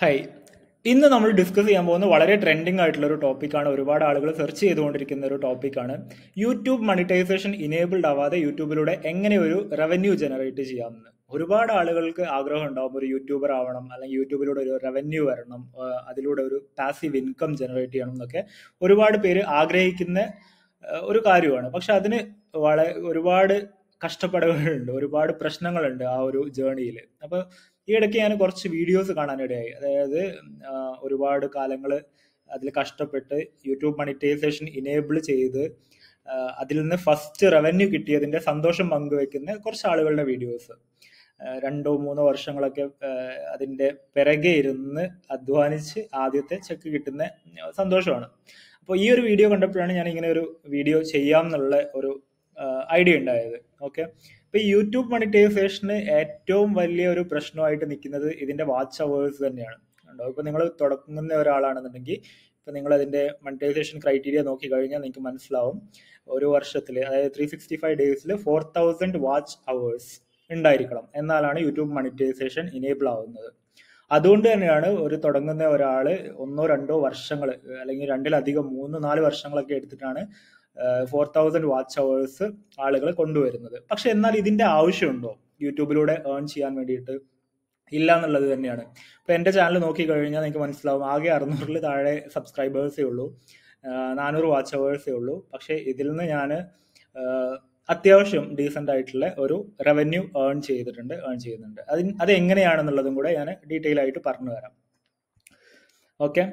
hi ഇന്ന് നമ്മൾ discuss ചെയ്യാൻ പോകുന്ന വളരെ ട്രെൻഡിങ് ആയിട്ടുള്ള ഒരു ടോപ്പിക്കാണ് ഒരുപാട് ആളുകൾ സെർച്ച് ചെയ്തുകൊണ്ടിരിക്കുന്ന ഒരു ടോപ്പിക്കാണ് യൂട്യൂബ് മണിറ്റൈസേഷൻ ഇനേബിൾഡ് ആവാതെ യൂട്യൂബിലൂടെ എങ്ങനെ ഒരു റവന്യൂ ജനറേറ്റ് ചെയ്യാമെന്ന് ഒരുപാട് ആളുകൾക്ക് ആഗ്രഹം ഉണ്ടാവും ഒരു യൂട്യൂബർ ആവണം അല്ലെങ്കിൽ യൂട്യൂബിലൂടെ ഒരു റവന്യൂ വരണം ആ, അതിലൂടെ ഒരു പാസീവ് ഇൻകം ജനറേറ്റ് ചെയ്യണം എന്നൊക്കെ ഒരുപാട് പേര് ആഗ്രഹിക്കുന്ന ആ, ഒരു കാര്യമാണ് പക്ഷെ അതിന് വളരെ ഒരുപാട് കഷ്ടപ്പാടുകളുണ്ട് ഒരുപാട് പ്രശ്നങ്ങളുണ്ട് ആ ഒരു ജേണിയിൽ അപ്പൊ ഈ ഇടയ്ക്ക് ഞാൻ കുറച്ച് വീഡിയോസ് കാണാനിടയായി അതായത് ആ, ഒരുപാട് കാലങ്ങൾ അതിൽ കഷ്ടപ്പെട്ട് യൂട്യൂബ് മണിറ്റൈസേഷൻ ഇനേബിൾ ചെയ്ത് ആ, അതിൽ നിന്ന് ഫസ്റ്റ് റവന്യൂ കിട്ടിയതിന്റെ സന്തോഷം പങ്കുവെക്കുന്ന കുറച്ച് ആളുകളുടെ വീഡിയോസ് രണ്ടോ മൂന്നോ വർഷങ്ങളൊക്കെ ആ, അതിന്റെ പിറകെ ഇരുന്ന് അധ്വാനിച്ച് ആദ്യത്തെ ചെക്ക് കിട്ടുന്ന സന്തോഷമാണ് അപ്പോൾ ഈ ഒരു വീഡിയോ കണ്ടപ്പോഴാണ് ഞാൻ ഇങ്ങനെ ഒരു വീഡിയോ ചെയ്യാം എന്നുള്ള ഒരു ഐഡിയ ഉണ്ടായത് ഓക്കെ ഇപ്പൊ ഈ യൂട്യൂബ് മണിറ്റൈസേഷന് ഏറ്റവും വലിയ ഒരു പ്രശ്നമായിട്ട് നിൽക്കുന്നത് ഇതിന്റെ വാച്ച് അവേഴ്സ് തന്നെയാണ് കണ്ടോ ഇപ്പൊ നിങ്ങൾ തുടങ്ങുന്ന ഒരാളാണെന്നുണ്ടെങ്കിൽ ഇപ്പൊ നിങ്ങൾ അതിന്റെ മണിറ്റൈസേഷൻ ക്രൈറ്റീരിയ നോക്കി കഴിഞ്ഞാൽ നിങ്ങൾക്ക് മനസ്സിലാവും ഒരു വർഷത്തിൽ അതായത് ത്രീ സിക്സ്റ്റി ഫൈവ് ഡേയ്സിൽ ഫോർ തൗസൻഡ് വാച്ച് അവേഴ്സ് ഉണ്ടായിരിക്കണം എന്നാലാണ് യൂട്യൂബ് മണിറ്റൈസേഷൻ ഇനേബിൾ ആവുന്നത് അതുകൊണ്ട് തന്നെയാണ് ഒരു തുടങ്ങുന്ന ഒരാൾ ഒന്നോ രണ്ടോ വർഷങ്ങൾ അല്ലെങ്കിൽ രണ്ടിലധികം മൂന്ന് നാല് വർഷങ്ങളൊക്കെ എടുത്തിട്ടാണ് ഫോർ തൗസൻഡ് വാച്ച് അവേഴ്സ് ആളുകൾ കൊണ്ടുവരുന്നത് പക്ഷെ എന്നാൽ ഇതിന്റെ ആവശ്യമുണ്ടോ യൂട്യൂബിലൂടെ ഏൺ ചെയ്യാൻ വേണ്ടിയിട്ട് ഇല്ല എന്നുള്ളത് തന്നെയാണ് ഇപ്പൊ എന്റെ ചാനൽ നോക്കി കഴിഞ്ഞാൽ നിങ്ങൾക്ക് മനസ്സിലാവും ആകെ അറുന്നൂറിൽ താഴെ സബ്സ്ക്രൈബേഴ്സേ ഉള്ളൂ നാനൂറ് വാച്ച് അവേഴ്സേ ഉള്ളൂ പക്ഷെ ഇതിൽ നിന്ന് ഞാൻ അത്യാവശ്യം ഡീസെന്റ് ആയിട്ടുള്ള ഒരു റവന്യൂ ഏൺ ചെയ്തിട്ടുണ്ട് ഏൺ ചെയ്യുന്നുണ്ട് അതിന് അത് എങ്ങനെയാണെന്നുള്ളതും കൂടെ ഞാൻ ഡീറ്റെയിൽ ആയിട്ട് പറഞ്ഞു തരാം ഓക്കെ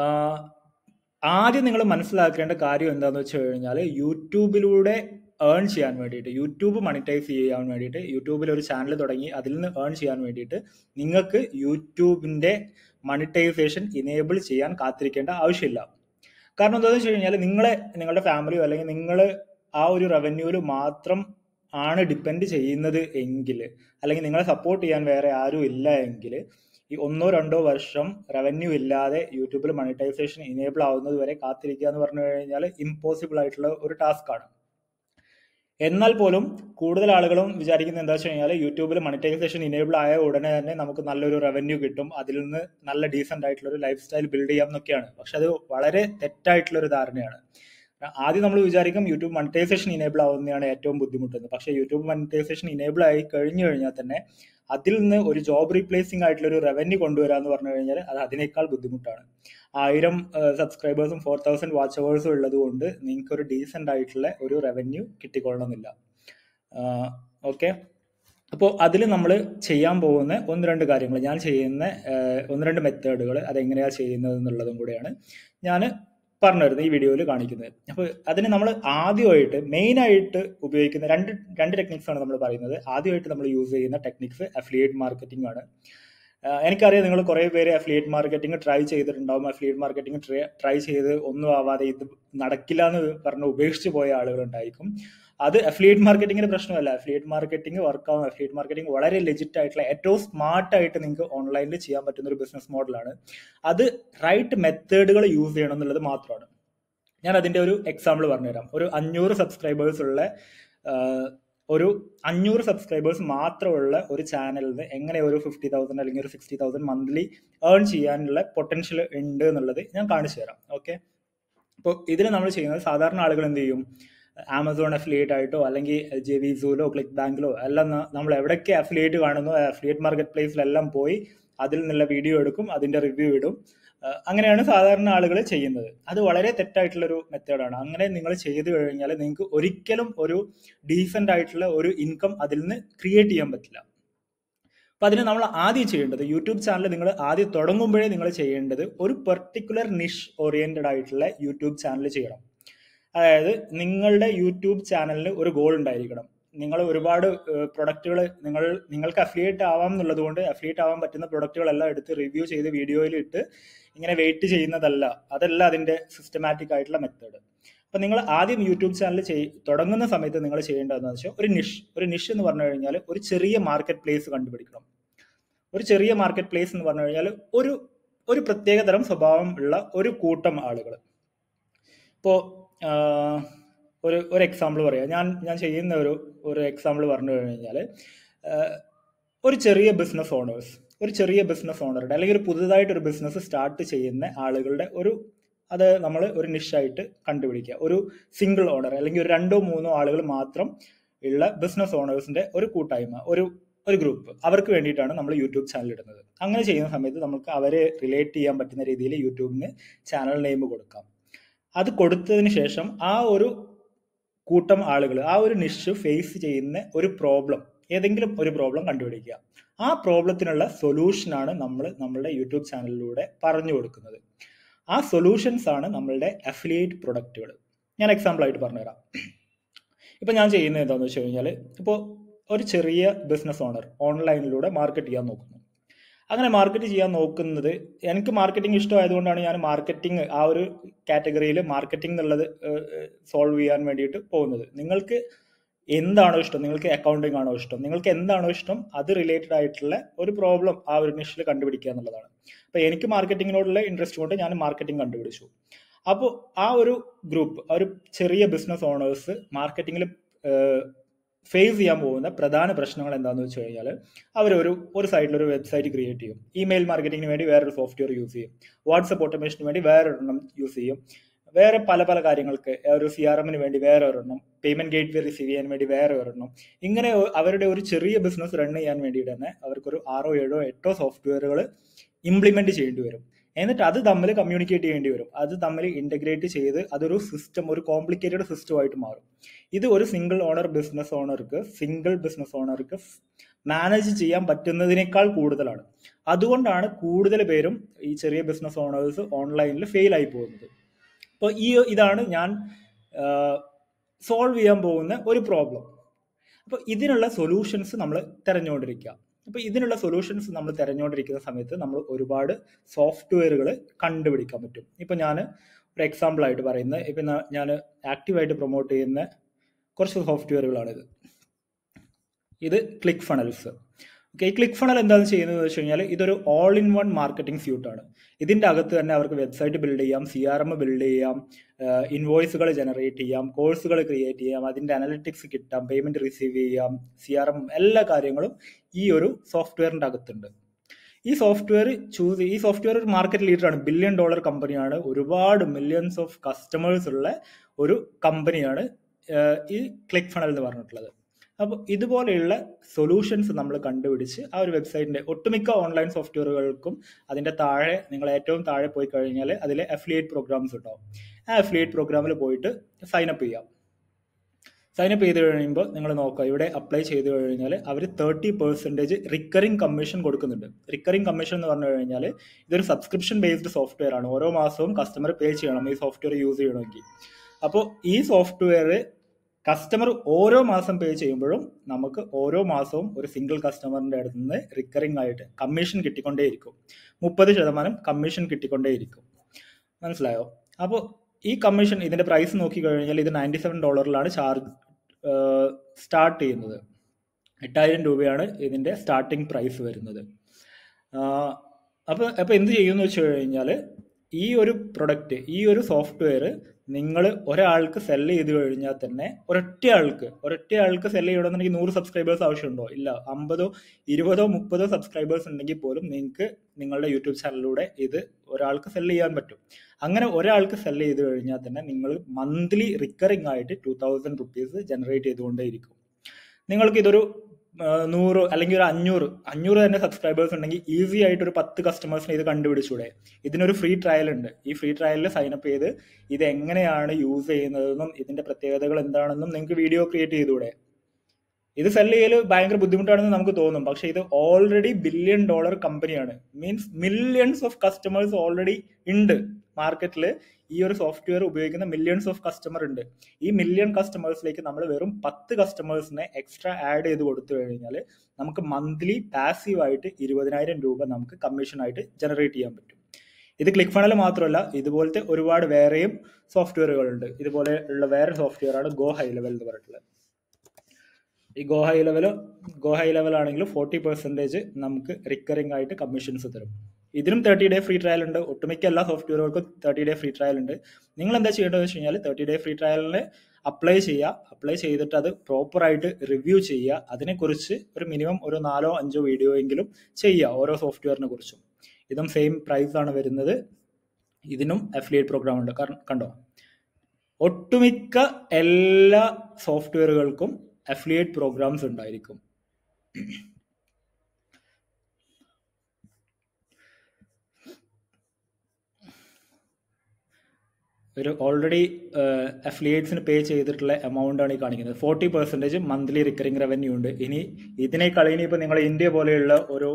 ആദ്യം നിങ്ങൾ മനസ്സിലാക്കേണ്ട കാര്യം എന്താണെന്ന് വെച്ച് കഴിഞ്ഞാൽ യൂട്യൂബിലൂടെ ഏൺ ചെയ്യാൻ വേണ്ടിയിട്ട് യൂട്യൂബ് മണിറ്റൈസ് ചെയ്യാൻ വേണ്ടിയിട്ട് യൂട്യൂബിൽ ഒരു ചാനൽ തുടങ്ങി അതിൽ നിന്ന് ഏൺ ചെയ്യാൻ വേണ്ടിയിട്ട് നിങ്ങൾക്ക് യൂട്യൂബിന്റെ മണിറ്റൈസേഷൻ ഇനേബിൾ ചെയ്യാൻ കാത്തിരിക്കേണ്ട ആവശ്യമില്ല കാരണം എന്താണെന്ന് വെച്ച് കഴിഞ്ഞാൽ നിങ്ങളെ നിങ്ങളുടെ ഫാമിലിയോ അല്ലെങ്കിൽ നിങ്ങൾ ആ ഒരു റവന്യൂവിൽ മാത്രം ആണ് ഡിപ്പെൻഡ് ചെയ്യുന്നത് എങ്കിൽ അല്ലെങ്കിൽ നിങ്ങളെ സപ്പോർട്ട് ചെയ്യാൻ വേറെ ആരും ഇല്ല എങ്കിൽ ഈ ഒന്നോ രണ്ടോ വർഷം റവന്യൂ ഇല്ലാതെ യൂട്യൂബിൽ മണിറ്റൈസേഷൻ ഇനേബിൾ ആവുന്നത് വരെ കാത്തിരിക്കുക എന്ന് പറഞ്ഞു കഴിഞ്ഞാൽ ഇമ്പോസിബിൾ ആയിട്ടുള്ള ഒരു ടാസ്ക് ആണ് എന്നാൽ പോലും കൂടുതൽ ആളുകളും വിചാരിക്കുന്നത് എന്താ വെച്ച് കഴിഞ്ഞാൽ യൂട്യൂബിൽ മണിറ്റൈസേഷൻ ഇനേബിൾ ആയ ഉടനെ തന്നെ നമുക്ക് നല്ലൊരു റവന്യൂ കിട്ടും അതിൽ നിന്ന് നല്ല ഡീസെന്റ് ആയിട്ടുള്ള ഒരു ലൈഫ് സ്റ്റൈൽ ബിൽഡ് ചെയ്യാം എന്നൊക്കെയാണ് പക്ഷെ അത് വളരെ തെറ്റായിട്ടുള്ള ഒരു ധാരണയാണ് ആദ്യം നമ്മൾ വിചാരിക്കും യൂട്യൂബ് മണിറ്റൈസേഷൻ ഇനേബിൾ ആവുന്നതാണ് ഏറ്റവും ബുദ്ധിമുട്ടെന്ന് പക്ഷേ യൂട്യൂബ് മണിറ്റൈസേഷൻ ഇനേബിൾ ആയി കഴിഞ്ഞു കഴിഞ്ഞാൽ തന്നെ അതിൽ നിന്ന് ഒരു ജോബ് റീപ്ലേസിംഗ് ആയിട്ടുള്ള ഒരു റവന്യൂ കൊണ്ടുവരിക എന്ന് പറഞ്ഞു കഴിഞ്ഞാൽ അത് അതിനേക്കാൾ ബുദ്ധിമുട്ടാണ് ആയിരം സബ്സ്ക്രൈബേഴ്സും ഫോർ തൗസൻഡ് വാച്ച് അവേഴ്സും ഉള്ളത് കൊണ്ട് നിങ്ങൾക്ക് ഒരു ഡീസെന്റ് ആയിട്ടുള്ള ഒരു റവന്യൂ കിട്ടിക്കൊള്ളണമെന്നില്ല ഓക്കെ അപ്പോൾ അതിൽ നമ്മൾ ചെയ്യാൻ പോകുന്ന ഒന്ന് രണ്ട് കാര്യങ്ങൾ ഞാൻ ചെയ്യുന്ന ഒന്ന് രണ്ട് മെത്തേഡുകൾ അതെങ്ങനെയാണ് ചെയ്യുന്നത് എന്നുള്ളതും കൂടെയാണ് ഞാൻ പറഞ്ഞു തരുന്നത് ഈ വീഡിയോയിൽ കാണിക്കുന്നത് അപ്പോൾ അതിന് നമ്മൾ ആദ്യമായിട്ട് മെയിൻ ആയിട്ട് ഉപയോഗിക്കുന്ന രണ്ട് രണ്ട് ടെക്നിക്സ് ആണ് നമ്മൾ പറയുന്നത് ആദ്യമായിട്ട് നമ്മൾ യൂസ് ചെയ്യുന്ന ടെക്നിക്സ് അഫിലിയേറ്റ് മാർക്കറ്റിംഗ് ആണ് ആഹ് എനിക്കറിയാം നിങ്ങൾ കുറേ പേര് അഫിലിയേറ്റ് മാർക്കറ്റിംഗ് ട്രൈ ചെയ്തിട്ടുണ്ടാവും അഫിലിയേറ്റ് മാർക്കറ്റിംഗ് ട്രൈ ചെയ്ത് ഒന്നും ആവാതെ ഇത് നടക്കില്ല എന്ന് പറഞ്ഞ് ഉപേക്ഷിച്ച് പോയ ആളുകൾ ഉണ്ടായിരിക്കും അത് അഫിലിയേറ്റ് മാർക്കറ്റിംഗിന്റെ പ്രശ്നമല്ല അഫിലിയേറ്റ് മാർക്കറ്റിംഗ് വർക്കാവും അഫിലിയേറ്റ് മാർക്കറ്റിംഗ് വളരെ ലെജിറ്റ് ആയിട്ടുള്ള ഏറ്റവും സ്മാർട്ട് ആയിട്ട് നിങ്ങൾക്ക് ഓൺലൈനിൽ ചെയ്യാൻ പറ്റുന്ന ഒരു ബിസിനസ് മോഡലാണ് അത് റൈറ്റ് മെത്തേഡുകൾ യൂസ് ചെയ്യണം എന്നുള്ളത് മാത്രമാണ് ഞാൻ അതിന്റെ ഒരു എക്സാമ്പിൾ പറഞ്ഞുതരാം ഒരു അഞ്ഞൂറ് സബ്സ്ക്രൈബേഴ്സ് ഉള്ള ആഹ്, ഒരു അഞ്ഞൂറ് സബ്സ്ക്രൈബേഴ്സ് മാത്രമുള്ള ഒരു ചാനലിന് എങ്ങനെ ഒരു ഫിഫ്റ്റി തൗസൻഡ് അല്ലെങ്കിൽ ഒരു സിക്സ്റ്റി തൗസൻഡ് മന്ത്ലി ഏൺ ചെയ്യാനുള്ള പൊട്ടൻഷ്യൽ ഉണ്ട് എന്നുള്ളത് ഞാൻ കാണിച്ചു തരാം ഓക്കെ അപ്പോൾ ഇതിൽ നമ്മൾ ചെയ്യുന്നത് സാധാരണ ആളുകൾ എന്ത് ചെയ്യും ആമസോൺ അഫിലിയേറ്റ് ആയിട്ടോ അല്ലെങ്കിൽ ജെ വി സൂലോ ക്ലിക്ക് ബാങ്കിലോ എല്ലാം ന- നമ്മൾ എവിടെയൊക്കെ അഫിലിയേറ്റ് കാണുന്നു അഫിലിയേറ്റ് മാർക്കറ്റ് പ്ലേസിലെല്ലാം പോയി അതിൽ നിന്നുള്ള വീഡിയോ എടുക്കും അതിന്റെ റിവ്യൂ ഇടും അഹ് അങ്ങനെയാണ് സാധാരണ ആളുകൾ ചെയ്യുന്നത് അത് വളരെ തെറ്റായിട്ടുള്ള ഒരു മെത്തേഡാണ് അങ്ങനെ നിങ്ങൾ ചെയ്തു കഴിഞ്ഞാൽ നിങ്ങൾക്ക് ഒരിക്കലും ഒരു ഡീസെന്റ് ആയിട്ടുള്ള ഒരു ഇൻകം അതിൽ നിന്ന് ക്രിയേറ്റ് ചെയ്യാൻ പറ്റില്ല അപ്പൊ അതിന് നമ്മൾ ആദ്യം ചെയ്യേണ്ടത് യൂട്യൂബ് ചാനൽ നിങ്ങൾ ആദ്യം തുടങ്ങുമ്പോഴേ നിങ്ങൾ ചെയ്യേണ്ടത് ഒരു പെർട്ടിക്കുലർ നിഷ് ഓറിയന്റഡ് ആയിട്ടുള്ള യൂട്യൂബ് ചാനൽ ചെയ്യണം അതായത് നിങ്ങളുടെ യൂട്യൂബ് ചാനലിന് ഒരു ഗോൾ ഉണ്ടായിരിക്കണം നിങ്ങൾ ഒരുപാട് പ്രൊഡക്റ്റുകൾ നിങ്ങൾ നിങ്ങൾക്ക് അഫിലിയേറ്റ് ആവാം എന്നുള്ളത് കൊണ്ട് അഫിലിയേറ്റ് ആവാൻ പറ്റുന്ന പ്രൊഡക്റ്റുകളെല്ലാം എടുത്ത് റിവ്യൂ ചെയ്ത് വീഡിയോയിൽ ഇട്ട് ഇങ്ങനെ വെയിറ്റ് ചെയ്യുന്നതല്ല അതല്ല അതിന്റെ സിസ്റ്റമാറ്റിക് ആയിട്ടുള്ള മെത്തേഡ് അപ്പൊ നിങ്ങൾ ആദ്യം യൂട്യൂബ് ചാനൽ ചെയ് തുടങ്ങുന്ന സമയത്ത് നിങ്ങൾ ചെയ്യേണ്ടതെന്ന് വെച്ചാൽ ഒരു നിഷ് ഒരു നിഷ് എന്ന് പറഞ്ഞു കഴിഞ്ഞാൽ ഒരു ചെറിയ മാർക്കറ്റ് പ്ലേസ് കണ്ടുപിടിക്കണം ഒരു ചെറിയ മാർക്കറ്റ് പ്ലേസ് എന്ന് പറഞ്ഞു കഴിഞ്ഞാൽ ഒരു ഒരു പ്രത്യേക തരം സ്വഭാവം ഉള്ള ഒരു കൂട്ടം ആളുകൾ ഇപ്പോൾ ഒരു ഒരു എക്സാമ്പിൾ പറയാം ഞാൻ ഞാൻ ചെയ്യുന്ന ഒരു ഒരു എക്സാമ്പിൾ പറഞ്ഞു കഴിഞ്ഞാൽ ഒരു ചെറിയ ബിസിനസ് ഓണേഴ്സ് ഒരു ചെറിയ ബിസിനസ് ഓണറുടെ അല്ലെങ്കിൽ ഒരു പുതുതായിട്ട് ഒരു ബിസിനസ് സ്റ്റാർട്ട് ചെയ്യുന്ന ആളുകളുടെ ഒരു അത് നമ്മൾ ഒരു നിഷായിട്ട് കണ്ടുപിടിക്കുക ഒരു സിംഗിൾ ഓണർ അല്ലെങ്കിൽ ഒരു രണ്ടോ മൂന്നോ ആളുകൾ മാത്രം ഉള്ള ബിസിനസ് ഓണേഴ്സിന്റെ ഒരു കൂട്ടായ്മ ഒരു ഒരു ഗ്രൂപ്പ് അവർക്ക് വേണ്ടിയിട്ടാണ് നമ്മൾ യൂട്യൂബ് ചാനൽ ഇടുന്നത് അങ്ങനെ ചെയ്യുന്ന സമയത്ത് നമുക്ക് അവരെ റിലേറ്റ് ചെയ്യാൻ പറ്റുന്ന രീതിയിൽ യൂട്യൂബിന് ചാനൽ നെയിം കൊടുക്കാം അത് കൊടുത്തതിന് ശേഷം ആ ഒരു കൂട്ടം ആളുകൾ ആ ഒരു നിഷ് ഫേസ് ചെയ്യുന്ന ഒരു പ്രോബ്ലം ഏതെങ്കിലും ഒരു പ്രോബ്ലം കണ്ടുപിടിക്കുക ആ പ്രോബ്ലത്തിനുള്ള സൊല്യൂഷനാണ് നമ്മൾ നമ്മളുടെ യൂട്യൂബ് ചാനലിലൂടെ പറഞ്ഞു കൊടുക്കുന്നത് ആ സൊല്യൂഷൻസ് ആണ് നമ്മളുടെ അഫിലിയേറ്റ് പ്രൊഡക്റ്റുകൾ ഞാൻ എക്സാമ്പിൾ ആയിട്ട് പറഞ്ഞുതരാം ഇപ്പൊ ഞാൻ ചെയ്യുന്നത് എന്താണെന്ന് വെച്ച് കഴിഞ്ഞാൽ ഇപ്പോൾ ഒരു ചെറിയ ബിസിനസ് ഓണർ ഓൺലൈനിലൂടെ മാർക്കറ്റ് ചെയ്യാൻ നോക്കുന്നു അങ്ങനെ മാർക്കറ്റ് ചെയ്യാൻ നോക്കുന്നത് എനിക്ക് മാർക്കറ്റിംഗ് ഇഷ്ടമായതുകൊണ്ടാണ് ഞാൻ മാർക്കറ്റിംഗ് ആ ഒരു കാറ്റഗറിയിൽ മാർക്കറ്റിംഗ് എന്നുള്ളത് സോൾവ് ചെയ്യാൻ വേണ്ടിയിട്ട് പോകുന്നത് നിങ്ങൾക്ക് എന്താണോ ഇഷ്ടം നിങ്ങൾക്ക് അക്കൗണ്ടിങ് ആണോ ഇഷ്ടം നിങ്ങൾക്ക് എന്താണോ ഇഷ്ടം അത് റിലേറ്റഡ് ആയിട്ടുള്ള ഒരു പ്രോബ്ലം ആ ഒരു നിഷിൽ കണ്ടുപിടിക്കുക എന്നുള്ളതാണ് അപ്പോൾ എനിക്ക് മാർക്കറ്റിങ്ങിനോടുള്ള ഇൻട്രസ്റ്റ് കൊണ്ട് ഞാൻ മാർക്കറ്റിംഗ് കണ്ടുപിടിച്ചു അപ്പോൾ ആ ഒരു ഗ്രൂപ്പ് ഒരു ചെറിയ ബിസിനസ് ഓണേഴ്സ് മാർക്കറ്റിങ്ങിൽ ഫേസ് ചെയ്യാൻ പോകുന്ന പ്രധാന പ്രശ്നങ്ങൾ എന്താണെന്ന് വെച്ച് കഴിഞ്ഞാൽ അവരൊരു ഒരു സൈഡിൽ ഒരു വെബ്സൈറ്റ് ക്രിയേറ്റ് ചെയ്യും ഇമെയിൽ മാർക്കറ്റിങ്ങിന് വേണ്ടി വേറൊരു സോഫ്റ്റ്വെയർ യൂസ് ചെയ്യും വാട്സപ്പ് ഓട്ടോമേഷന് വേണ്ടി വേറൊരെണ്ണം യൂസ് ചെയ്യും വേറെ പല പല കാര്യങ്ങൾക്ക് ഒരു സി ആർ എമ്മിന് വേണ്ടി വേറെ ഒരെണ്ണം പേയ്മെന്റ് ഗേറ്റ് വേ റിസീവ് ചെയ്യാൻ വേണ്ടി വേറെ ഒരെണ്ണം ഇങ്ങനെ അവരുടെ ഒരു ചെറിയ ബിസിനസ് റൺ ചെയ്യാൻ വേണ്ടിയിട്ട് തന്നെ അവർക്കൊരു ആറോ ഏഴോ എട്ടോ സോഫ്റ്റ്വെയറുകൾ ഇംപ്ലിമെന്റ് ചെയ്യേണ്ടി വരും എന്നിട്ട് അത് തമ്മിൽ കമ്മ്യൂണിക്കേറ്റ് ചെയ്യേണ്ടി വരും അത് തമ്മിൽ ഇന്റഗ്രേറ്റ് ചെയ്ത് അതൊരു സിസ്റ്റം ഒരു കോംപ്ലിക്കേറ്റഡ് സിസ്റ്റമായിട്ട് മാറും ഇത് ഒരു സിംഗിൾ ഓണർ ബിസിനസ് ഓണർക്ക് സിംഗിൾ ബിസിനസ് ഓണർക്ക് മാനേജ് ചെയ്യാൻ പറ്റുന്നതിനേക്കാൾ കൂടുതലാണ് അതുകൊണ്ടാണ് കൂടുതൽ പേരും ഈ ചെറിയ ബിസിനസ് ഓണേഴ്സ് ഓൺലൈനിൽ ഫെയിൽ ആയി പോകുന്നത് അപ്പോൾ ഈ ഇതാണ് ഞാൻ സോൾവ് ചെയ്യാൻ പോകുന്ന ഒരു പ്രോബ്ലം അപ്പോൾ ഇതിനുള്ള സൊല്യൂഷൻസ് നമ്മൾ തിരഞ്ഞുകൊണ്ടിരിക്കുക അപ്പോൾ ഇതിനുള്ള സൊല്യൂഷൻസ് നമ്മൾ തിരഞ്ഞുകൊണ്ടിരിക്കുന്ന സമയത്ത് നമ്മൾ ഒരുപാട് സോഫ്റ്റ്വെയറുകൾ കണ്ടുപിടിക്കാൻ പറ്റും ഇപ്പോൾ ഞാൻ ഒരു എക്സാമ്പിൾ ആയിട്ട് പറയുന്നത് ഇപ്പം ഞാൻ ആക്റ്റീവായിട്ട് പ്രൊമോട്ട് ചെയ്യുന്ന കുറച്ച് സോഫ്റ്റ്വെയറുകളാണിത് ഇത് ക്ലിക്ക് ഫണൽസ് ഓക്കെ ഈ ക്ലിക്ക് ഫണൽ എന്താണ് ചെയ്യുന്നത് വെച്ച് കഴിഞ്ഞാൽ ഇതൊരു ഓൾ ഇൻ വൺ മാർക്കറ്റിംഗ് സ്യൂട്ടാണ് ഇതിൻ്റെ അകത്ത് തന്നെ അവർക്ക് വെബ്സൈറ്റ് ബിൽഡ് ചെയ്യാം സി ആർ എം ബിൽഡ് ചെയ്യാം ഇൻവോയ്സുകൾ ജനറേറ്റ് ചെയ്യാം കോഴ്സുകൾ ക്രിയേറ്റ് ചെയ്യാം അതിൻ്റെ അനലിറ്റിക്സ് കിട്ടാം പേയ്മെന്റ് റിസീവ് ചെയ്യാം സി ആർ എം എല്ലാ കാര്യങ്ങളും ഈ ഒരു സോഫ്റ്റ്വെയറിൻ്റെ അകത്തുണ്ട് ഈ സോഫ്റ്റ്വെയർ ചൂസ് ഈ സോഫ്റ്റ്വെയർ ഒരു മാർക്കറ്റ് ലീഡറാണ് ബില്യൺ ഡോളർ കമ്പനിയാണ് ഒരുപാട് മില്യൺസ് ഓഫ് കസ്റ്റമേഴ്സ് ഉള്ള ഒരു കമ്പനിയാണ് ഈ ക്ലിക്ക് ഫണൽ എന്ന് പറഞ്ഞിട്ടുള്ളത് അപ്പോൾ ഇതുപോലെയുള്ള സൊല്യൂഷൻസ് നമ്മൾ കണ്ടുപിടിച്ച് ആ ഒരു വെബ്സൈറ്റിന്റെ ഒട്ടുമിക്ക ഓൺലൈൻ സോഫ്റ്റ്വെയറുകൾക്കും അതിന്റെ താഴെ നിങ്ങൾ ഏറ്റവും താഴെ പോയി കഴിഞ്ഞാൽ അതിൽ അഫിലിയേറ്റ് പ്രോഗ്രാംസ് ഉണ്ടാവും ആ അഫിലിയേറ്റ് പ്രോഗ്രാമിൽ പോയിട്ട് സൈനപ്പ് ചെയ്യാം സൈനപ്പ് ചെയ്ത് കഴിയുമ്പോൾ നിങ്ങൾ നോക്കുക ഇവിടെ അപ്ലൈ ചെയ്ത് കഴിഞ്ഞാൽ അവർ തേർട്ടി പെർസെൻറ്റേജ് റിക്കറിംഗ് കമ്മീഷൻ കൊടുക്കുന്നുണ്ട് റിക്കറിംഗ് കമ്മീഷൻ എന്ന് പറഞ്ഞു കഴിഞ്ഞാൽ ഇതൊരു സബ്സ്ക്രിപ്ഷൻ ബേസ്ഡ് സോഫ്റ്റ്വെയർ ആണ് ഓരോ മാസവും കസ്റ്റമർ പേ ചെയ്യണം ഈ സോഫ്റ്റ്വെയർ യൂസ് ചെയ്യണമെങ്കിൽ അപ്പോൾ ഈ സോഫ്റ്റ്വെയർ കസ്റ്റമർ ഓരോ മാസം പേ ചെയ്യുമ്പോഴും നമുക്ക് ഓരോ മാസവും ഒരു സിംഗിൾ കസ്റ്റമറിന്റെ അടുത്ത് നിന്ന് റിക്കറിംഗ് ആയിട്ട് കമ്മീഷൻ കിട്ടിക്കൊണ്ടേയിരിക്കും മുപ്പത് ശതമാനം കമ്മീഷൻ കിട്ടിക്കൊണ്ടേയിരിക്കും മനസ്സിലായോ അപ്പോൾ ഈ കമ്മീഷൻ ഇതിന്റെ പ്രൈസ് നോക്കി കഴിഞ്ഞാൽ ഇത് നയൻറ്റി സെവൻ ഡോളറിലാണ് ചാർജ് സ്റ്റാർട്ട് ചെയ്യുന്നത് എട്ടായിരം രൂപയാണ് ഇതിന്റെ സ്റ്റാർട്ടിംഗ് പ്രൈസ് വരുന്നത് അപ്പോൾ അപ്പോൾ എന്ത് ചെയ്യുമെന്ന് വെച്ച് കഴിഞ്ഞാൽ ഈ ഒരു പ്രൊഡക്റ്റ് ഈ ഒരു സോഫ്റ്റ്വെയർ നിങ്ങൾ ഒരാൾക്ക് സെല് ചെയ്ത് കഴിഞ്ഞാൽ തന്നെ ഒരൊറ്റ ആൾക്ക് ഒരൊറ്റ ആൾക്ക് സെല് ചെയ്യണമെന്നുണ്ടെങ്കിൽ നൂറ് സബ്സ്ക്രൈബേഴ്സ് ആവശ്യമുണ്ടോ ഇല്ല അമ്പതോ ഇരുപതോ മുപ്പതോ സബ്സ്ക്രൈബേഴ്സ് ഉണ്ടെങ്കിൽ പോലും നിങ്ങൾക്ക് നിങ്ങളുടെ യൂട്യൂബ് ചാനലിലൂടെ ഇത് ഒരാൾക്ക് സെല് ചെയ്യാൻ പറ്റും അങ്ങനെ ഒരാൾക്ക് സെല് ചെയ്ത് കഴിഞ്ഞാൽ തന്നെ നിങ്ങൾ മന്ത്ലി റിക്കറിംഗ് ആയിട്ട് ടു തൗസൻഡ് റുപ്പീസ് ജനറേറ്റ് ചെയ്തുകൊണ്ടേയിരിക്കും നിങ്ങൾക്ക് ഇതൊരു നൂറ് അല്ലെങ്കിൽ ഒരു അഞ്ഞൂറ് അഞ്ഞൂറ് തന്നെ സബ്സ്ക്രൈബേഴ്സ് ഉണ്ടെങ്കിൽ ഈസി ആയിട്ട് ഒരു പത്ത് കസ്റ്റമേഴ്സിനെ ഇത് കണ്ടുപിടിച്ചൂടെ ഇതിനൊരു ഫ്രീ ട്രയൽ ഉണ്ട് ഈ ഫ്രീ ട്രയലിൽ സൈനപ്പ് ചെയ്ത് ഇത് എങ്ങനെയാണ് യൂസ് ചെയ്യുന്നതെന്നും ഇതിന്റെ പ്രത്യേകതകൾ എന്താണെന്നും നിങ്ങൾക്ക് വീഡിയോ ക്രിയേറ്റ് ചെയ്തൂടെ ഇത് സെല് ചെയ്യൽ ഭയങ്കര ബുദ്ധിമുട്ടാണെന്ന് നമുക്ക് തോന്നും പക്ഷെ ഇത് ഓൾറെഡി ബില്യൺ ഡോളർ കമ്പനിയാണ് means millions of customers already ഉണ്ട് മാർക്കറ്റിൽ ഈ ഒരു സോഫ്റ്റ്വെയർ ഉപയോഗിക്കുന്ന മില്യൺസ് ഓഫ് കസ്റ്റമർ ഉണ്ട് ഈ മില്യൺ കസ്റ്റമേഴ്സിലേക്ക് നമ്മൾ വെറും പത്ത് കസ്റ്റമേഴ്സിനെ എക്സ്ട്രാ ആഡ് ചെയ്ത് കൊടുത്തു കഴിഞ്ഞാൽ നമുക്ക് മന്ത്ലി പാസീവ് ആയിട്ട് ഇരുപതിനായിരം രൂപ നമുക്ക് കമ്മീഷൻ ആയിട്ട് ജനറേറ്റ് ചെയ്യാൻ പറ്റും ഇത് ക്ലിക്ക് ഫണൽ മാത്രമല്ല ഇതുപോലത്തെ ഒരുപാട് വേറെയും സോഫ്റ്റ്വെയറുകളുണ്ട് ഇതുപോലെ ഉള്ള വേറെ സോഫ്റ്റ്വെയർ ആണ് ഗോ ഹൈ ലെവൽ എന്ന് പറഞ്ഞിട്ടുള്ളത് ഈ go high level go high level ആണെങ്കിൽ ഫോർട്ടി പെർസെൻറ്റേജ് നമുക്ക് റിക്കറിംഗ് ആയിട്ട് കമ്മീഷൻസ് തരും ഇതിനും തേർട്ടി ഡേ ഫ്രീ ട്രയൽ ഉണ്ട് ഒട്ടുമിക്ക എല്ലാ സോഫ്റ്റ്വെയറുകൾക്കും തേർട്ടി ഡേ ഫ്രീ ട്രയൽ ഉണ്ട് നിങ്ങൾ എന്താ ചെയ്യേണ്ടതെന്ന് വെച്ച് കഴിഞ്ഞാൽ തേർട്ടി ഡേ ഫ്രീ ട്രയലിന് അപ്ലൈ ചെയ്യുക അപ്ലൈ ചെയ്തിട്ട് അത് പ്രോപ്പറായിട്ട് റിവ്യൂ ചെയ്യുക അതിനെക്കുറിച്ച് ഒരു മിനിമം ഒരു നാലോ അഞ്ചോ വീഡിയോ എങ്കിലും ചെയ്യുക ഓരോ സോഫ്റ്റ്വെയറിനെ കുറിച്ചും ഇതും സെയിം പ്രൈസ് ആണ് വരുന്നത് ഇതിനും അഫിലിയേറ്റ് പ്രോഗ്രാം ഉണ്ട് കാരണം കണ്ടോ ഒട്ടുമിക്ക എല്ലാ സോഫ്റ്റ്വെയറുകൾക്കും അഫിലിയേറ്റ് പ്രോഗ്രാംസ് ഉണ്ടായിരിക്കും ഒരു ഓൾറെഡി അഫിലിയേറ്റ്സിന് പേ ചെയ്തിട്ടുള്ള എമൗണ്ട് ആണ് ഈ കാണിക്കുന്നത് forty percentage monthly recurring revenue ഉണ്ട് ഇനി ഇതിനേക്കാൾ ഇനിയിപ്പോൾ നിങ്ങൾ ഇന്ത്യ പോലെയുള്ള ഒരു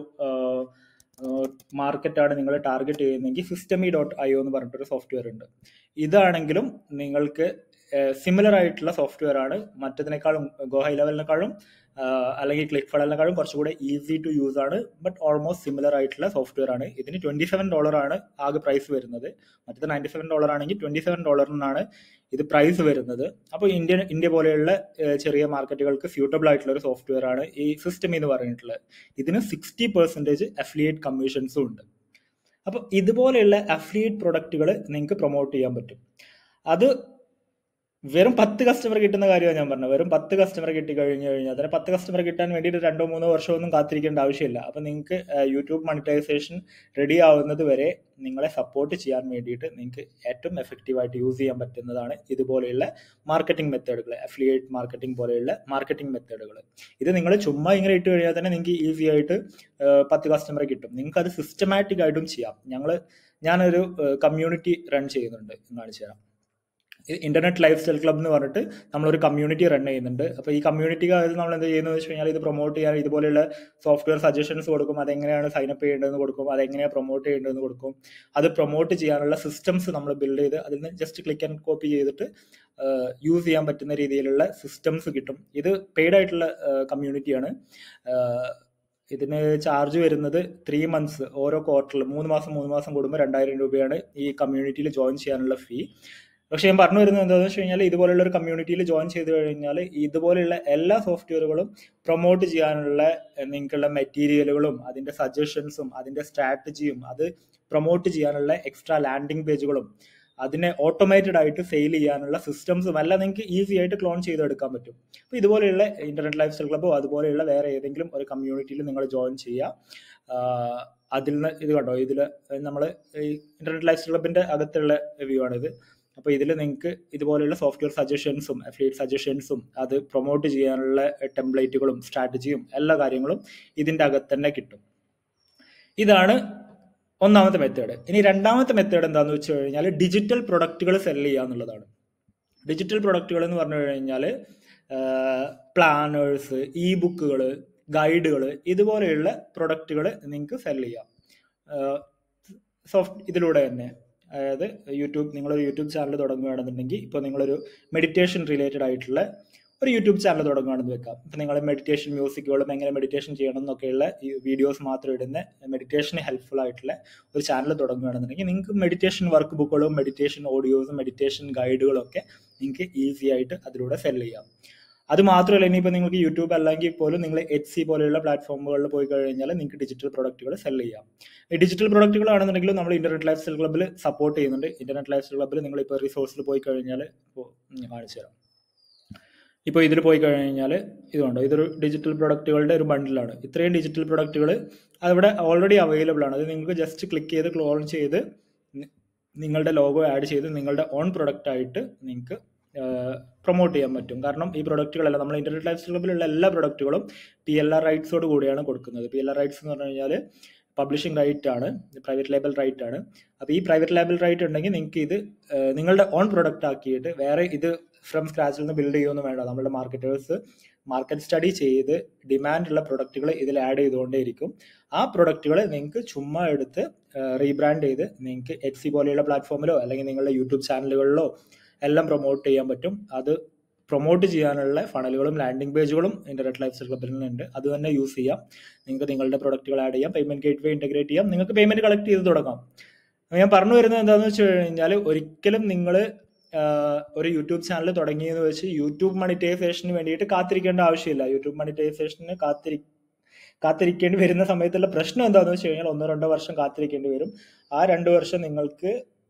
മാർക്കറ്റാണ് നിങ്ങൾ ടാർഗറ്റ് ചെയ്യുന്നതെങ്കിൽ സിസ്റ്റമി ഡോട്ട് ഐ ഒ എന്ന് പറഞ്ഞിട്ടൊരു സോഫ്റ്റ്വെയർ ഉണ്ട് ഇതാണെങ്കിലും നിങ്ങൾക്ക് സിമിലർ ആയിട്ടുള്ള സോഫ്റ്റ്വെയർ ആണ് മറ്റതിനേക്കാളും ഗോ ഹൈ ലെവലിനേക്കാളും അല്ലെങ്കിൽ ക്ലിക്ക് ഫടലിനേക്കാളും കുറച്ചുകൂടെ ഈസി ടു യൂസ് ആണ് ബട്ട് ഓൾമോസ്റ്റ് സിമിലർ ആയിട്ടുള്ള സോഫ്റ്റ്വെയർ ആണ് ഇതിന് ട്വന്റി സെവൻ ഡോളർ ആണ് ആകെ പ്രൈസ് വരുന്നത് മറ്റത് നയൻറ്റി സെവൻ ഡോളർ ആണെങ്കിൽ ട്വന്റി സെവൻ ഡോളറിനാണ് ഇത് പ്രൈസ് വരുന്നത് അപ്പോൾ ഇന്ത്യ ഇന്ത്യ പോലെയുള്ള ചെറിയ മാർക്കറ്റുകൾക്ക് സ്യൂട്ടബിൾ ആയിട്ടുള്ള ഒരു സോഫ്റ്റ്വെയർ ആണ് ഈ സിസ്റ്റം എന്ന് പറഞ്ഞിട്ടുള്ളത് ഇതിന് സിക്സ്റ്റി പെർസെൻറ്റേജ് അഫിലിയേറ്റ് കമ്മീഷൻസും ഉണ്ട് അപ്പോൾ ഇതുപോലെയുള്ള അഫിലിയേറ്റ് പ്രൊഡക്റ്റുകൾ നിങ്ങൾക്ക് പ്രൊമോട്ട് ചെയ്യാൻ പറ്റും അത് വെറും പത്ത് കസ്റ്റമർ കിട്ടുന്ന കാര്യമാണ് ഞാൻ പറഞ്ഞത് വെറും പത്ത് കസ്റ്റമർ കിട്ടി കഴിഞ്ഞു കഴിഞ്ഞാൽ അതിന് പത്ത് കസ്റ്റമർ കിട്ടാൻ വേണ്ടിയിട്ട് രണ്ടോ മൂന്നോ വർഷമൊന്നും കാത്തിരിക്കേണ്ട ആവശ്യമില്ല അപ്പം നിങ്ങൾക്ക് യൂട്യൂബ് മണിറ്റൈസേഷൻ റെഡി ആവുന്നത് വരെ നിങ്ങളെ സപ്പോർട്ട് ചെയ്യാൻ വേണ്ടിയിട്ട് നിങ്ങൾക്ക് ഏറ്റവും എഫക്റ്റീവായിട്ട് യൂസ് ചെയ്യാൻ പറ്റുന്നതാണ് ഇതുപോലെയുള്ള മാർക്കറ്റിംഗ് മെത്തേഡുകൾ അഫിലിയേറ്റ് മാർക്കറ്റിംഗ് പോലെയുള്ള മാർക്കറ്റിംഗ് മെത്തേഡുകൾ ഇത് നിങ്ങൾ ചുമ്മാ ഇങ്ങനെ ഇട്ട് കഴിഞ്ഞാൽ തന്നെ നിങ്ങൾക്ക് ഈസി ആയിട്ട് പത്ത് കസ്റ്റമർ കിട്ടും നിങ്ങൾക്ക് അത് സിസ്റ്റമാറ്റിക് ആയിട്ടും ചെയ്യാം ഞങ്ങൾ ഞാനൊരു കമ്മ്യൂണിറ്റി റൺ ചെയ്യുന്നുണ്ട് കാണിച്ചു തരാം ഇന്റർനെറ്റ് ലൈഫ് സ്റ്റൈൽ ക്ലബ് എന്ന് പറഞ്ഞിട്ട് നമ്മളൊരു കമ്മ്യൂണിറ്റി റൺ ചെയ്യുന്നുണ്ട് അപ്പോൾ ഈ കമ്മ്യൂണിറ്റിക്ക് നമ്മൾ എന്ത് ചെയ്യുന്നത് വെച്ച് കഴിഞ്ഞാൽ ഇത് പ്രൊമോട്ട് ചെയ്യാൻ ഇതുപോലെയുള്ള സോഫ്റ്റ്വെയർ സജഷൻസ് കൊടുക്കും അതെങ്ങനെയാണ് സൈനപ്പ് ചെയ്യേണ്ടതെന്ന് കൊടുക്കും അതെങ്ങനെയാണ് പ്രൊമോട്ട് ചെയ്യേണ്ടതെന്ന് കൊടുക്കും അത് പ്രൊമോട്ട് ചെയ്യാനുള്ള സിസ്റ്റംസ് നമ്മൾ ബിൽഡ് ചെയ്ത് അതിൽ നിന്ന് ജസ്റ്റ് ക്ലിക്ക് ആൻഡ് കോപ്പി ചെയ്തിട്ട് യൂസ് ചെയ്യാൻ പറ്റുന്ന രീതിയിലുള്ള സിസ്റ്റംസ് കിട്ടും ഇത് പെയ്ഡ് ആയിട്ടുള്ള കമ്മ്യൂണിറ്റിയാണ് ഇതിന് ചാർജ് വരുന്നത് ത്രീ മന്ത്സ് ഓരോ ക്വാർട്ടറിൽ മൂന്ന് മാസം മൂന്ന് മാസം കൂടുമ്പോൾ രണ്ടായിരം രൂപയാണ് ഈ കമ്മ്യൂണിറ്റിയിൽ ജോയിൻ ചെയ്യാനുള്ള ഫീ പക്ഷെ ഞാൻ പറഞ്ഞു വരുന്നത് എന്താണെന്ന് വെച്ച് കഴിഞ്ഞാൽ ഇതുപോലുള്ള ഒരു കമ്മ്യൂണിറ്റിയിൽ ജോയിൻ ചെയ്ത് കഴിഞ്ഞാൽ ഇതുപോലെയുള്ള എല്ലാ സോഫ്റ്റ്വെയറുകളും പ്രൊമോട്ട് ചെയ്യാനുള്ള നിങ്ങൾക്കുള്ള മെറ്റീരിയലുകളും അതിന്റെ സജഷൻസും അതിന്റെ സ്ട്രാറ്റജിയും അത് പ്രൊമോട്ട് ചെയ്യാനുള്ള എക്സ്ട്രാ ലാൻഡിംഗ് പേജുകളും അതിനെ ഓട്ടോമേറ്റഡ് ആയിട്ട് സെയിൽ ചെയ്യാനുള്ള സിസ്റ്റംസും എല്ലാം നിങ്ങൾക്ക് ഈസി ആയിട്ട് ക്ലോൺ ചെയ്തെടുക്കാൻ പറ്റും അപ്പോൾ ഇതുപോലെയുള്ള ഇന്റർനെറ്റ് ലൈഫ് സ്റ്റൈൽ ക്ലബോ അതുപോലെയുള്ള വേറെ ഏതെങ്കിലും ഒരു കമ്മ്യൂണിറ്റിയിൽ നിങ്ങൾ ജോയിൻ ചെയ്യുക അതിൽ നിന്ന് ഇത് കണ്ടോ ഇതിൽ നമ്മൾ ഈ ഇന്റർനെറ്റ് ലൈഫ് സ്റ്റൈൽ ക്ലബിന്റെ അകത്തുള്ള വ്യൂ ആണിത് അപ്പോൾ ഇതിൽ നിങ്ങൾക്ക് ഇതുപോലെയുള്ള സോഫ്റ്റ്വെയർ സജഷൻസും അഫിലിയേറ്റ് സജഷൻസും അത് പ്രൊമോട്ട് ചെയ്യാനുള്ള ടെംപ്ലേറ്റുകളും സ്ട്രാറ്റജിയും എല്ലാ കാര്യങ്ങളും ഇതിൻ്റെ അകത്ത് തന്നെ കിട്ടും ഇതാണ് ഒന്നാമത്തെ മെത്തേഡ് ഇനി രണ്ടാമത്തെ മെത്തേഡ് എന്താണെന്ന് വെച്ച് കഴിഞ്ഞാൽ ഡിജിറ്റൽ പ്രൊഡക്റ്റുകൾ സെല് ചെയ്യുക എന്നുള്ളതാണ് ഡിജിറ്റൽ പ്രൊഡക്റ്റുകൾ എന്ന് പറഞ്ഞു കഴിഞ്ഞാൽ പ്ലാനേഴ്സ് ഇ ബുക്കുകൾ ഗൈഡുകൾ ഇതുപോലെയുള്ള പ്രൊഡക്റ്റുകൾ നിങ്ങൾക്ക് സെല് ചെയ്യാം സോഫ്റ്റ് ഇതിലൂടെ തന്നെ അതായത് യൂട്യൂബ് നിങ്ങളൊരു യൂട്യൂബ് ചാനൽ തുടങ്ങുകയാണെന്നുണ്ടെങ്കിൽ ഇപ്പോൾ നിങ്ങളൊരു മെഡിറ്റേഷൻ റിലേറ്റഡ് ആയിട്ടുള്ള ഒരു യൂട്യൂബ് ചാനൽ തുടങ്ങുകയാണെന്ന് വെക്കാം ഇപ്പം നിങ്ങൾ മെഡിറ്റേഷൻ മ്യൂസിക്കുകളും എങ്ങനെ മെഡിറ്റേഷൻ ചെയ്യണം എന്നൊക്കെയുള്ള ഈ വീഡിയോസ് മാത്രം ഇടുന്ന മെഡിറ്റേഷന് ഹെൽപ്ഫുൾ ആയിട്ടുള്ള ഒരു ചാനൽ തുടങ്ങുകയാണെന്നുണ്ടെങ്കിൽ നിങ്ങൾക്ക് മെഡിറ്റേഷൻ വർക്ക് ബുക്കുകളും മെഡിറ്റേഷൻ ഓഡിയോസും മെഡിറ്റേഷൻ ഗൈഡുകളും ഒക്കെ നിങ്ങൾക്ക് ഈസി ആയിട്ട് അതിലൂടെ സെല് ചെയ്യാം അത് മാത്രമല്ല ഇനിയിപ്പോൾ നിങ്ങൾക്ക് യൂട്യൂബ് അല്ലെങ്കിൽ പോലും നിങ്ങൾ എച്ച് സി പോലെയുള്ള പ്ലാറ്റ്ഫോമുകളിൽ പോയി കഴിഞ്ഞാൽ നിങ്ങൾക്ക് ഡിജിറ്റൽ പ്രൊഡക്റ്റുകൾ സെല് ചെയ്യാം ഈ ഡിജിറ്റൽ പ്രൊഡക്റ്റുകൾ ആണെന്നുണ്ടെങ്കിൽ നമ്മൾ ഇന്റർനെറ്റ് ലൈഫ് സ്റ്റൈൽ ക്ലബ്ബിൽ സപ്പോർട്ട് ചെയ്യുന്നുണ്ട് ഇന്റർനെറ്റ് ലൈഫ് സ്റ്റൈൽ ക്ലബ്ബിൽ നിങ്ങൾ ഇപ്പോൾ റിസോഴ്സിൽ പോയി കഴിഞ്ഞാൽ ഇപ്പോൾ കാണിച്ചു തരാം ഇപ്പോൾ ഇതിൽ പോയി കഴിഞ്ഞാൽ ഇതുണ്ട് ഇതൊരു ഡിജിറ്റൽ പ്രൊഡക്റ്റുകളുടെ ഒരു ബണ്ടിലാണ് ഇത്രയും ഡിജിറ്റൽ പ്രൊഡക്റ്റുകൾ അവിടെ ഓൾറെഡി അവൈലബിൾ ആണ് അത് നിങ്ങൾക്ക് ജസ്റ്റ് ക്ലിക്ക് ചെയ്ത് ക്ലോൺ ചെയ്ത് നിങ്ങളുടെ ലോഗോ ആഡ് ചെയ്ത് നിങ്ങളുടെ ഓൺ പ്രൊഡക്റ്റ് ആയിട്ട് നിങ്ങൾക്ക് പ്രൊമോട്ട് ചെയ്യാൻ പറ്റും കാരണം ഈ പ്രൊഡക്റ്റുകളെല്ലാം നമ്മൾ ഇന്റർനെറ്റ് ലൈഫ് ക്ലബിലുള്ള എല്ലാ പ്രൊഡക്റ്റുകളും പി എൽ ആർ റൈറ്റ്സോട് കൂടിയാണ് കൊടുക്കുന്നത് പി എൽ ആർ റൈറ്റ്സ് എന്ന് പറഞ്ഞു കഴിഞ്ഞാൽ പബ്ലിഷിംഗ് റൈറ്റ് ആണ് പ്രൈവറ്റ് ലേബൽ റൈറ്റ് ആണ് അപ്പോൾ ഈ പ്രൈവറ്റ് ലേബൽ റൈറ്റ് ഉണ്ടെങ്കിൽ നിങ്ങൾക്ക് ഇത് നിങ്ങളുടെ ഓൺ പ്രൊഡക്റ്റ് ആക്കിയിട്ട് വേറെ ഇത് ഫ്രം സ്ക്രാച്ചിൽ നിന്ന് ബിൽഡ് ചെയ്യുമെന്ന് വേണ്ട നമ്മുടെ മാർക്കറ്റേഴ്സ് മാർക്കറ്റ് സ്റ്റഡി ചെയ്ത് ഡിമാൻഡ് ഉള്ള പ്രൊഡക്റ്റുകൾ ഇതിൽ ആഡ് ചെയ്തുകൊണ്ടേയിരിക്കും ആ പ്രൊഡക്റ്റുകൾ നിങ്ങൾക്ക് ചുമ്മാ എടുത്ത് റീബ്രാൻഡ് ചെയ്ത് നിങ്ങൾക്ക് എച്ച് സി പോലെയുള്ള പ്ലാറ്റ്ഫോമിലോ അല്ലെങ്കിൽ നിങ്ങളുടെ യൂട്യൂബ് ചാനലുകളിലോ എല്ലാം പ്രൊമോട്ട് ചെയ്യാൻ പറ്റും അത് പ്രൊമോട്ട് ചെയ്യാനുള്ള ഫണലുകളും ലാൻഡിംഗ് പേജുകളും ഇന്റർനെറ്റ് ലൈഫ് സ്റ്റൈൽ ക്ലബിൽ ഉണ്ട് അത് തന്നെ യൂസ് ചെയ്യാം നിങ്ങൾക്ക് നിങ്ങളുടെ പ്രൊഡക്റ്റുകൾ ആഡ് ചെയ്യാം പേയ്മെന്റ് ഗേറ്റ് വേ ഇന്റഗ്രേറ്റ് ചെയ്യാം നിങ്ങൾക്ക് പേയ്മെന്റ് കളക്ട് ചെയ്ത് തുടങ്ങാം ഞാൻ പറഞ്ഞു വരുന്നത് എന്താണെന്ന് വെച്ച് കഴിഞ്ഞാൽ ഒരിക്കലും നിങ്ങൾ ഒരു യൂട്യൂബ് ചാനൽ തുടങ്ങിയെന്ന് വെച്ച് യൂട്യൂബ് മണിറ്റൈസേഷന് വേണ്ടിയിട്ട് കാത്തിരിക്കേണ്ട ആവശ്യമില്ല യൂട്യൂബ് മണിറ്റൈസേഷന് കാത്തിരി കാത്തിരിക്കേണ്ടി വരുന്ന സമയത്തുള്ള പ്രശ്നം എന്താണെന്ന് വെച്ച് കഴിഞ്ഞാൽ ഒന്നോ രണ്ടോ വർഷം കാത്തിരിക്കേണ്ടി വരും ആ രണ്ട് വർഷം നിങ്ങൾക്ക്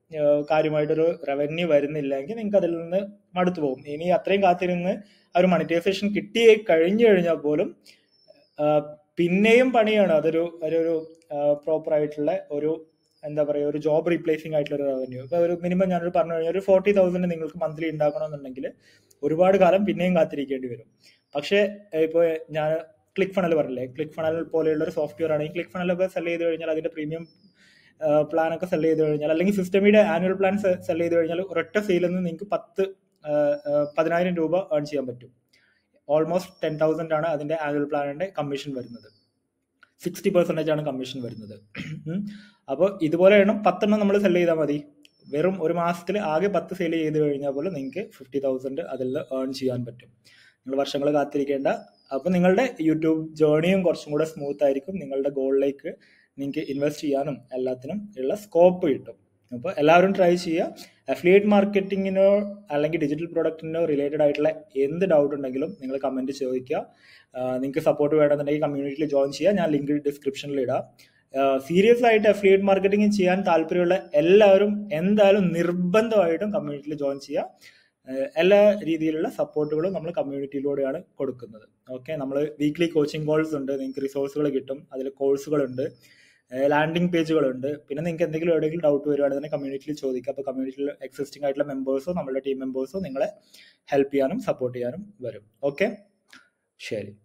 ഏഹ് കാര്യമായിട്ടൊരു റവന്യൂ വരുന്നില്ലെങ്കിൽ നിങ്ങൾക്ക് അതിൽ നിന്ന് മടുത്തു പോകും ഇനി അത്രയും കാത്തിരുന്ന് ആ ഒരു മണിറ്റൈസേഷൻ കിട്ടി കഴിഞ്ഞു കഴിഞ്ഞാൽ പോലും ആഹ് പിന്നെയും പണിയാണ് അതൊരു ഒരു പ്രോപ്പർ ആയിട്ടുള്ള ഒരു എന്താ പറയുക ഒരു ജോബ് റീപ്ലേസിംഗ് ആയിട്ടുള്ള ഒരു റവന്യൂ ഇപ്പൊ ഒരു മിനിമം ഞാനൊരു പറഞ്ഞു കഴിഞ്ഞാൽ ഒരു ഫോർട്ടി തൗസൻഡ് നിങ്ങൾക്ക് മന്ത്ലി ഉണ്ടാക്കണമെന്നുണ്ടെങ്കിൽ ഒരുപാട് കാലം പിന്നെയും കാത്തിരിക്കേണ്ടി വരും പക്ഷേ ഇപ്പോൾ ഞാൻ ക്ലിക്ക് ഫണൽ പറഞ്ഞില്ലേ ക്ലിക്ക് ഫണൽ പോലെയുള്ള ഒരു സോഫ്റ്റ്വെയർ ആണെങ്കിൽ ക്ലിക്ക് ഫണലൊക്കെ സെൽ ചെയ്ത് കഴിഞ്ഞാൽ അതിന്റെ പ്രീമിയം പ്ലാൻ ഒക്കെ സെൽ ചെയ്ത് കഴിഞ്ഞാൽ അല്ലെങ്കിൽ സിസ്റ്റമിയുടെ ആനുവൽ പ്ലാൻ സെൽ ചെയ്ത് കഴിഞ്ഞാൽ ഒരൊറ്റ സെയിലിൽ നിന്ന് നിങ്ങൾക്ക് പത്ത് ആഹ് ആഹ് പതിനായിരം രൂപ ഏൺ ചെയ്യാൻ പറ്റും ഓൾമോസ്റ്റ് ടെൻ തൗസൻഡ് ആണ് അതിന്റെ ആനുവൽ പ്ലാനിന്റെ കമ്മീഷൻ വരുന്നത് സിക്സ്റ്റി പെർസെൻറ്റേജ് ആണ് കമ്മീഷൻ വരുന്നത് അപ്പോൾ ഇതുപോലെ വേണം പത്തെണ്ണം നമ്മൾ സെൽ ചെയ്താൽ മതി വെറും ഒരു മാസത്തിൽ ആകെ പത്ത് സെയിൽ ചെയ്ത് കഴിഞ്ഞാൽ പോലും നിങ്ങൾക്ക് ഫിഫ്റ്റി തൗസൻഡ് അതിൽ ഏൺ ചെയ്യാൻ പറ്റും നിങ്ങൾ വർഷങ്ങൾ കാത്തിരിക്കേണ്ട അപ്പോൾ നിങ്ങളുടെ യൂട്യൂബ് ജേണിയും കുറച്ചും കൂടെ സ്മൂത്ത് ആയിരിക്കും നിങ്ങളുടെ ഗോളിലേക്ക് നിങ്ങൾക്ക് ഇൻവെസ്റ്റ് ചെയ്യാനും എല്ലാത്തിനും ഉള്ള സ്കോപ്പ് കിട്ടും അപ്പോൾ എല്ലാവരും ട്രൈ ചെയ്യുക അഫിലിയേറ്റ് മാർക്കറ്റിങ്ങിനോ അല്ലെങ്കിൽ ഡിജിറ്റൽ പ്രൊഡക്റ്റിനോ റിലേറ്റഡ് ആയിട്ടുള്ള എന്ത് ഡൗട്ട് ഉണ്ടെങ്കിലും നിങ്ങൾ കമൻറ്റ് ചോദിക്കുക നിങ്ങൾക്ക് സപ്പോർട്ട് വേണമെന്നുണ്ടെങ്കിൽ കമ്മ്യൂണിറ്റിയിൽ ജോയിൻ ചെയ്യുക ഞാൻ ലിങ്ക് ഡിസ്ക്രിപ്ഷനിൽ ഇടാം സീരിയസ് ആയിട്ട് അഫിലിയേറ്റ് മാർക്കറ്റിംഗ് ചെയ്യാൻ താല്പര്യമുള്ള എല്ലാവരും എന്തായാലും നിർബന്ധമായിട്ടും കമ്മ്യൂണിറ്റിയിൽ ജോയിൻ ചെയ്യുക ഏഹ് എല്ലാ രീതിയിലുള്ള സപ്പോർട്ടുകളും നമ്മൾ കമ്മ്യൂണിറ്റിയിലൂടെയാണ് കൊടുക്കുന്നത് ഓക്കെ നമ്മൾ വീക്ക്ലി കോച്ചിങ് കോൾസ് ഉണ്ട് നിങ്ങൾക്ക് റിസോഴ്സുകൾ കിട്ടും അതിൽ കോഴ്സുകളുണ്ട് ലാൻഡിംഗ് പേജുകളുണ്ട് പിന്നെ നിങ്ങൾക്ക് എന്തെങ്കിലും എവിടെയെങ്കിലും ഡൗട്ട് വരുവാണെങ്കിൽ കമ്മ്യൂണിറ്റിയിൽ ചോദിക്കുക അപ്പോൾ കമ്മ്യൂണിറ്റിയിൽ എക്സിസ്റ്റിംഗ് ആയിട്ടുള്ള മെമ്പേഴ്സോ നമ്മുടെ ടീം മെമ്പേഴ്സോ നിങ്ങളെ ഹെൽപ്പ് ചെയ്യാനും സപ്പോർട്ട് ചെയ്യാനും വരും ഓക്കെ ശരി